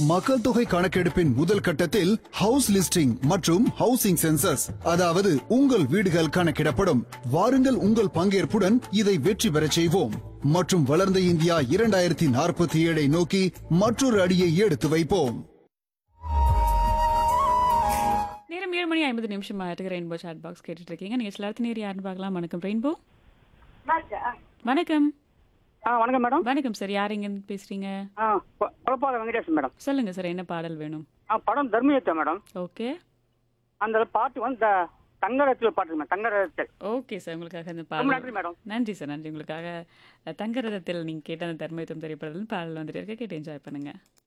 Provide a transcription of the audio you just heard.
மக்கள் தொகை கணக்கெடுப்பின் முதல் கட்டத்தில் ஹவுஸ் லிஸ்டிங் மற்றும் ஹவுசிங் சென்சஸ் அதாவது உங்கள் வீடுகள் கணக்கிடப்படும் வாருங்கள் உங்கள் பங்கேற்புடன் இதை வெற்றி பெறச் செய்வோம் மற்றும் வளர்ந்த இந்தியா இரண்டாயிரத்தி நாற்பத்தி ஏழை நோக்கி மற்றொரு அடியை எடுத்து வைப்போம் நேரம் ஏழு மணி ஐம்பது நிமிஷம் ஆயிட்டு ரெயின்போ சாட் பாக்ஸ் கேட்டுட்டு இருக்கீங்க நீங்க சிலர்த்து நேர் யாருன்னு பார்க்கலாம் வணக்கம் ரெயின்போ வணக்கம் ஆ வணக்கம் மேடம் வணக்கம் சார் யார் எங்க பேசுறீங்க ஆ கொ- கொலப்பாத வெங்கடேசன் மேடம் சொல்லுங்க சார் என்ன பாடல் வேணும் ஆ படம் தர்மயுத்தம் மேடம் ஓகே அந்த பாட்டு வந்து த- தங்கரத்தில் பாட்டு மேடம் தங்கரத்தில் ஓகே சார் உங்களுக்காக அந்த ரொம்ப பாடல் நன்றி மேடம் நன்றி சார் நன்றி உங்களுக்காக அஹ், தங்கரதத்தில் நீங்க கேட்ட அந்த தர்மயுத்தம் திரைப்படத்தில் பாடல் வந்துட்டு இருக்க கேட்டு என்ஜாய் பண்ணுங்க